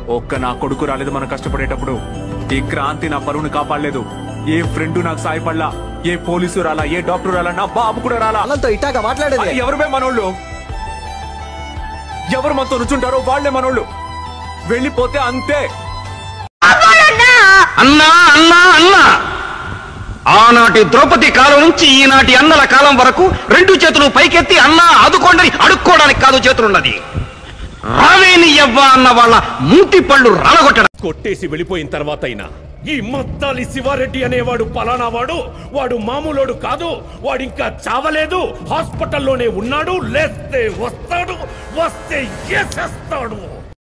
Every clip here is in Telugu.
ఒక్క నా కొడుకు రాలేదు మనం కష్టపడేటప్పుడు ఈ క్రాంతి నా పరువుని కాపాడలేదు ఏ ఫ్రెండ్ నాకు సాయపడలా ఏ పోలీసు రాలా ఏ డాక్టర్ రాలా నా బాబు కూడా రాలా వాళ్ళతో ఇట్టాగా మాట్లాడేది అరే ఎవరు బే మనోళ్ళు ఎవరు మనతో నుంచుంటారో వాళ్ళే మనోళ్ళు వెళ్ళిపోతే అంతే అన్నా అన్నా అన్నా ఆనాటి ద్రౌపది కాలం నుంచి ఈనాటి అన్నల కాలం వరకు రెండు చేతులు పైకెత్తి అన్నా ఆదుకోండి అడుక్కోవడానికి కాదు చేతులున్నది రావేని ఎవ్వ అన్న వాళ్ళ మూతి పళ్ళు రాలగొట్టడం కొట్టేసి వెళ్ళిపోయిన తర్వాత అయినా ఈ మత్తాలి శివారెడ్డి అనేవాడు పలానా వాడు వాడు మామూలోడు కాదు వాడు ఇంకా చావలేదు హాస్పిటల్లోనే ఉన్నాడు లేస్తే వస్తాడు వస్తే ఎసేస్తాడు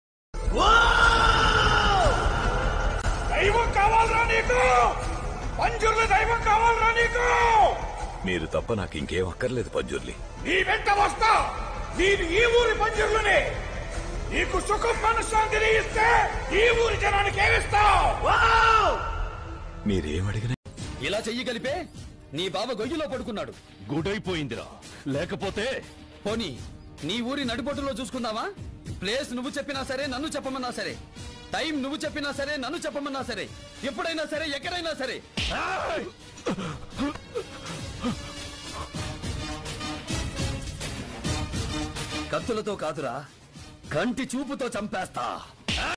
దైవం కావాలరా నీకు పంజుర్ల దైవం కావాలరా నీకు మీరు తప్ప నాకు ఇంకేం అక్కర్లేదు పంజుర్లి నీ వెంట వస్తా నేను ఈ ఊరి పంజుర్లనే నీకు సుఖం మనశ్శాంతిని ఇస్తే ఈ ఊరి జనానికి ఏమిస్తావు మీరేమడిగినా ఇలా చెయ్యి కలిపే నీ బావ గొయ్యిలో పడుకున్నాడు గుడైపోయిందిరా లేకపోతే పోనీ నీ ఊరి నడిబొట్టులో చూసుకుందామా ప్లేస్ నువ్వు చెప్పినా సరే నన్ను చెప్పమన్నా సరే టైం నువ్వు చెప్పినా సరే నన్ను చెప్పమన్నా సరే ఎప్పుడైనా సరే ఎక్కడైనా సరే కత్తులతో కాదురా కంటి చూపుతో చంపేస్తా